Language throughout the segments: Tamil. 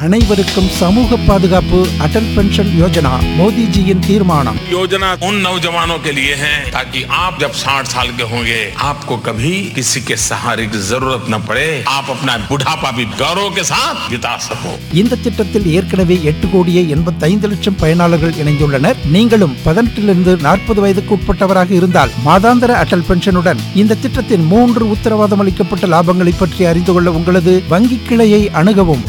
அனைவருக்கும் சமூக பாதுகாப்பு அடல் பென்ஷன் யோஜனா மோடிஜியின் தீர்மானம் योजना उन नौजवानों के लिए है ताकि आप जब 60 साल के होंगे आपको कभी किसी के सहारे की जरूरत न पड़े आप अपना बुढ़ापा भी गौरव के साथ बिता सको இந்த திட்டத்தில் ஏற்கனவே எட்டு கோடியே எண்பத்தைந்து லட்சம் பயனாளர்கள் இணைந்துள்ளனர் நீங்களும் பதினெட்டிலிருந்து நாற்பது வயதுக்கு உட்பட்டவராக இருந்தால் மாதாந்திர அடல் பென்ஷனுடன் இந்த திட்டத்தின் மூன்று உத்தரவாதம் அளிக்கப்பட்ட லாபங்களை பற்றி அறிந்து கொள்ள உங்களது வங்கி கிளையை அணுகவும்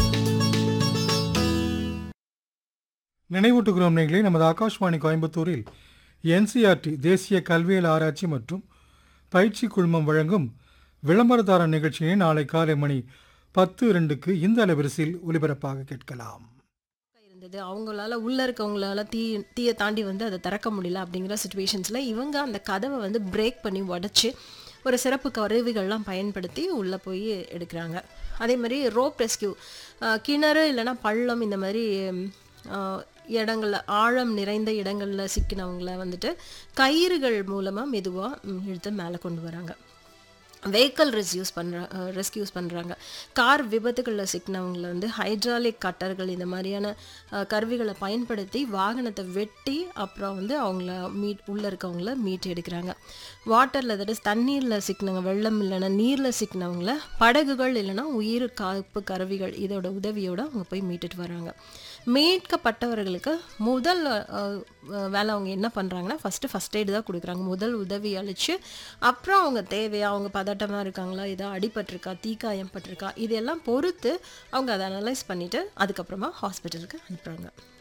நினைவூட்டுகிறோம் நேர்களே நமது ஆகாஷ்வாணி கோயம்புத்தூரில் என்சிஆர்டி தேசிய கல்வியல் ஆராய்ச்சி மற்றும் பயிற்சி குழுமம் வழங்கும் விளம்பரதார நிகழ்ச்சியை நாளை காலை மணி பத்து இரண்டுக்கு இந்த அலைவரிசையில் ஒலிபரப்பாக கேட்கலாம் இருந்தது அவங்களால உள்ள இருக்கவங்களால தீ தீயை தாண்டி வந்து அதை திறக்க முடியல அப்படிங்கிற சுச்சுவேஷன்ஸில் இவங்க அந்த கதவை வந்து பிரேக் பண்ணி உடச்சி ஒரு சிறப்பு கருவிகள்லாம் பயன்படுத்தி உள்ளே போய் எடுக்கிறாங்க அதே மாதிரி ரோப் ரெஸ்கியூ கிணறு இல்லைன்னா பள்ளம் இந்த மாதிரி ஆஹ், இடங்கள்ல ஆழம் நிறைந்த இடங்களில் சிக்கினவங்கள வந்துட்டு கயிறுகள் மூலமாக மெதுவாக இழுத்து மேலே கொண்டு வராங்க வெஹிக்கல் ரெஸ்யூஸ் பண்ணுற ரெஸ்கியூஸ் பண்ணுறாங்க கார் விபத்துகளில் சிக்கினவங்கள வந்து ஹைட்ராலிக் கட்டர்கள் இந்த மாதிரியான அஹ், கருவிகளை பயன்படுத்தி வாகனத்தை வெட்டி அப்புறம் வந்து அவங்கள மீட் உள்ளே இருக்கவங்கள மீட் எடுக்கிறாங்க வாட்டரில் தட் இஸ் தண்ணீரில் சிக்கினவங்க வெள்ளம் இல்லைன்னா நீரில் சிக்கினவங்கள படகுகள் இல்லைன்னா உயிர் காப்பு கருவிகள் இதோட உதவியோட அவங்க போய் மீட்டுட்டு வராங்க மீட்கப்பட்டவர்களுக்கு முதல் அஹ், அஹ், வேலை அவங்க என்ன பண்ணுறாங்கன்னா ஃபஸ்ட்டு ஃபஸ்ட் எய்டு தான் கொடுக்குறாங்க முதல் உதவி அளித்து அப்புறம் அவங்க தேவையா அவங்க பதட்டமாக இருக்காங்களா ஏதோ அடிபட்டிருக்கா தீக்காயம் பட்டிருக்கா இதெல்லாம் பொறுத்து அவங்க அதை அனலைஸ் பண்ணிவிட்டு அதுக்கப்புறமா ஹாஸ்பிட்டலுக்கு அனுப்புகிறாங்க